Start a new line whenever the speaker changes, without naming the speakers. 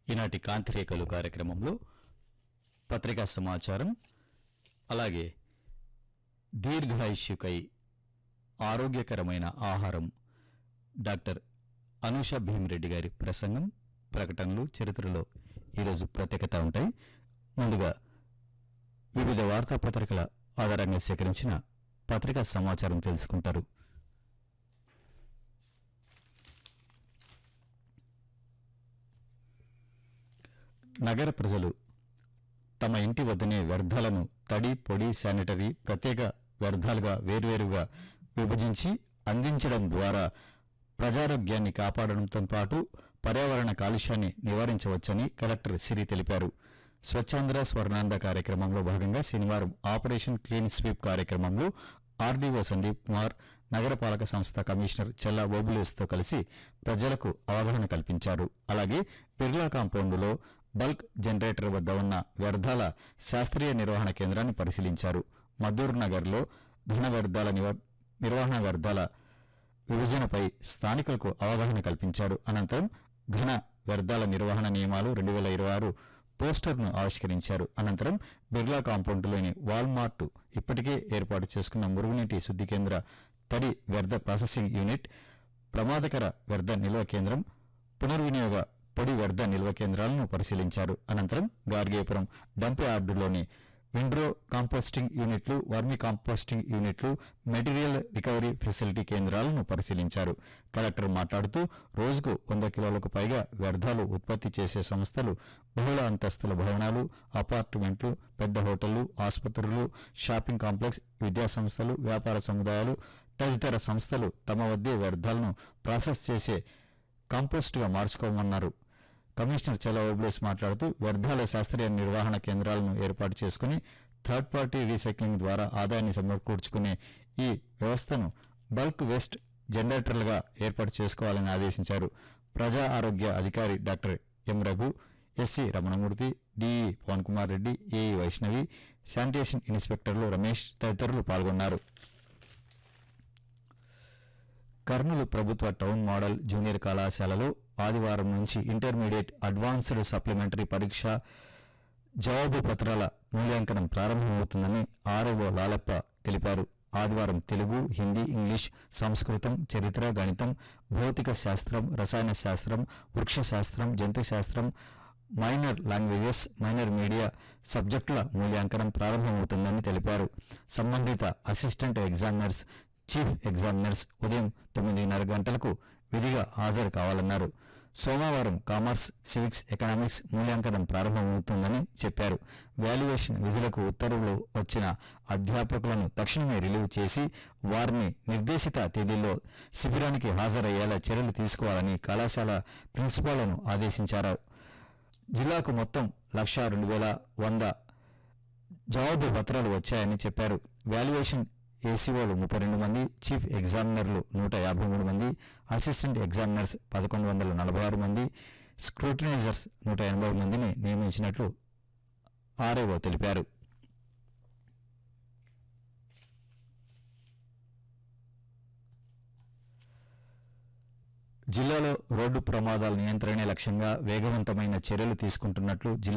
ఈనాటి కాంతిరేఖలు కార్యక్రమంలో పత్రికా సమాచారం అలాగే దీర్ఘాయుష్యుకై ఆరోగ్యకరమైన ఆహారం డాక్టర్ అనూష భీమిరెడ్డి గారి ప్రసంగం ప్రకటనలు చరిత్రలో ఈరోజు ప్రత్యేకత ఉంటాయి ముందుగా వివిధ వార్తాపత్రికల ఆధారంగా సేకరించిన పత్రికా సమాచారం తెలుసుకుంటారు నగర ప్రజలు తమ ఇంటి వద్దనే వ్యర్థాలను తడి పొడి శానిటరీ ప్రత్యేక వ్యర్థాలుగా వేర్వేరుగా విభజించి అందించడం ద్వారా ప్రజారోగ్యాన్ని కాపాడడంతో పాటు పర్యావరణ కాలుష్యాన్ని నివారించవచ్చని కలెక్టర్ సిరి తెలిపారు స్వచ్ఛాంధ్ర స్వర్ణాంధ్ర కార్యక్రమంలో భాగంగా శనివారం ఆపరేషన్ క్లీన్ స్వీప్ కార్యక్రమంలో ఆర్డీఓ సందీప్ కుమార్ నగరపాలక సంస్థ కమిషనర్ చెల్లా ఓబులేస్తో కలిసి ప్రజలకు అవగాహన కల్పించారు అలాగే బిర్లా కాంపౌండులో బల్క్ జనరేటర్ వద్ద ఉన్న వ్యర్థాల శాస్త్రీయ నిర్వహణ కేంద్రాన్ని పరిశీలించారు మద్దూర్ నగర్లో ఘన వ్యర్థాల నివ- నిర్వహణ వ్యర్థాల విభజనపై స్థానికులకు అవగాహన కల్పించారు అనంతరం ఘన వ్యర్థాల నిర్వహణ నియమాలు రెండు వేల ఇరవై ఆరు పోస్టర్ను ఆవిష్కరించారు అనంతరం బిర్లా కాంపౌండ్లోని వాల్మార్ట్ ఇప్పటికే ఏర్పాటు చేసుకున్న మురుగునీటి శుద్ధి కేంద్ర తడి వ్యర్థ ప్రాసెసింగ్ యూనిట్ ప్రమాదకర వ్యర్థ నిల్వ కేంద్రం పునర్వినియోగ పొడి వ్యర్థ నిల్వ కేంద్రాలను పరిశీలించారు అనంతరం గార్గేపురం డంప్ యార్డులోని విండ్రో కాంపోస్టింగ్ యూనిట్లు వర్మి కాంపోస్టింగ్ యూనిట్లు మెటీరియల్ రికవరీ ఫెసిలిటీ కేంద్రాలను పరిశీలించారు కలెక్టర్ మాట్లాడుతూ రోజుకు వంద కిలోలకు పైగా వ్యర్థాలు ఉత్పత్తి చేసే సంస్థలు బహుళ అంతస్తుల భవనాలు అపార్ట్మెంట్లు పెద్ద హోటళ్లు ఆసుపత్రులు షాపింగ్ కాంప్లెక్స్ విద్యా సంస్థలు వ్యాపార సముదాయాలు తదితర సంస్థలు తమ వద్దే వ్యర్థాలను ప్రాసెస్ చేసే కాంపోస్ట్గా మార్చుకోమన్నారు కమిషనర్ చల ఓబ్లేస్ మాట్లాడుతూ వ్యర్థాల శాస్త్రీయ నిర్వహణ కేంద్రాలను ఏర్పాటు చేసుకుని థర్డ్ పార్టీ రీసైక్లింగ్ ద్వారా ఆదాయాన్ని సమకూర్చుకునే ఈ వ్యవస్థను బల్క్ వేస్ట్ జనరేటర్లుగా ఏర్పాటు చేసుకోవాలని ఆదేశించారు ప్రజా ఆరోగ్య అధికారి doctor M Raghu SE Ramanamurthy DE Pavan Kumar Reddy AE Vaishnavi sanitation ఇన్స్పెక్టర్లు రమేష్ తదితరులు పాల్గొన్నారు కర్నూలు ప్రభుత్వ టౌన్ మోడల్ జూనియర్ కళాశాలలో ఆదివారం నుంచి ఇంటర్మీడియట్ అడ్వాన్స్డ్ సప్లిమెంటరీ పరీక్ష జవాబు పత్రాల మూల్యాంకనం ప్రారంభమవుతుందని ఆర్ఓ లాలప్ప తెలిపారు ఆదివారం తెలుగు హిందీ ఇంగ్లీష్ సంస్కృతం చరిత్ర గణితం భౌతిక శాస్త్రం రసాయన శాస్త్రం వృక్ష శాస్త్రం జంతు శాస్త్రం మైనర్ లాంగ్వేజెస్ మైనర్ మీడియా సబ్జెక్టుల మూల్యాంకనం ప్రారంభమవుతుందని తెలిపారు సంబంధిత అసిస్టెంట్ ఎగ్జామినర్స్ చీఫ్ ఎగ్జామినర్స్ ఉదయం తొమ్మిదిన్నర గంటలకు విధిగా హాజరు కావాలన్నారు సోమవారం కామర్స్ సివిక్స్ ఎకనామిక్స్ మూల్యాంకనం ప్రారంభమవుతుందని చెప్పారు వాల్యుయేషన్ విధులకు ఉత్తర్వులు వచ్చిన అధ్యాపకులను తక్షణమే రిలీవ్ చేసి వారిని నిర్దేశిత తేదీల్లో శిబిరానికి హాజరయ్యేలా చర్యలు తీసుకోవాలని కళాశాల ప్రిన్సిపాల్లను ఆదేశించారు జిల్లాకు మొత్తం లక్ష రెండు వేల వంద జవాబు పత్రాలు వచ్చాయని చెప్పారు వాల్యుయేషన్ ఏసీఓలు ముప్పై రెండు మంది చీఫ్ ఎగ్జామినర్లు నూట యాభై మూడు మంది అసిస్టెంట్ ఎగ్జామినర్స్ పదకొండు వందల నలభై ఆరు మంది స్క్రూటినైజర్స్ నూట ఎనభై మందిని నియమించినట్లు ఆర్ఏఓ తెలిపారు జిల్లాలో రోడ్డు ప్రమాదాల నియంత్రణే లక్ష్యంగా వేగవంతమైన చర్యలు తీసుకుంటున్నట్లు జిల్లా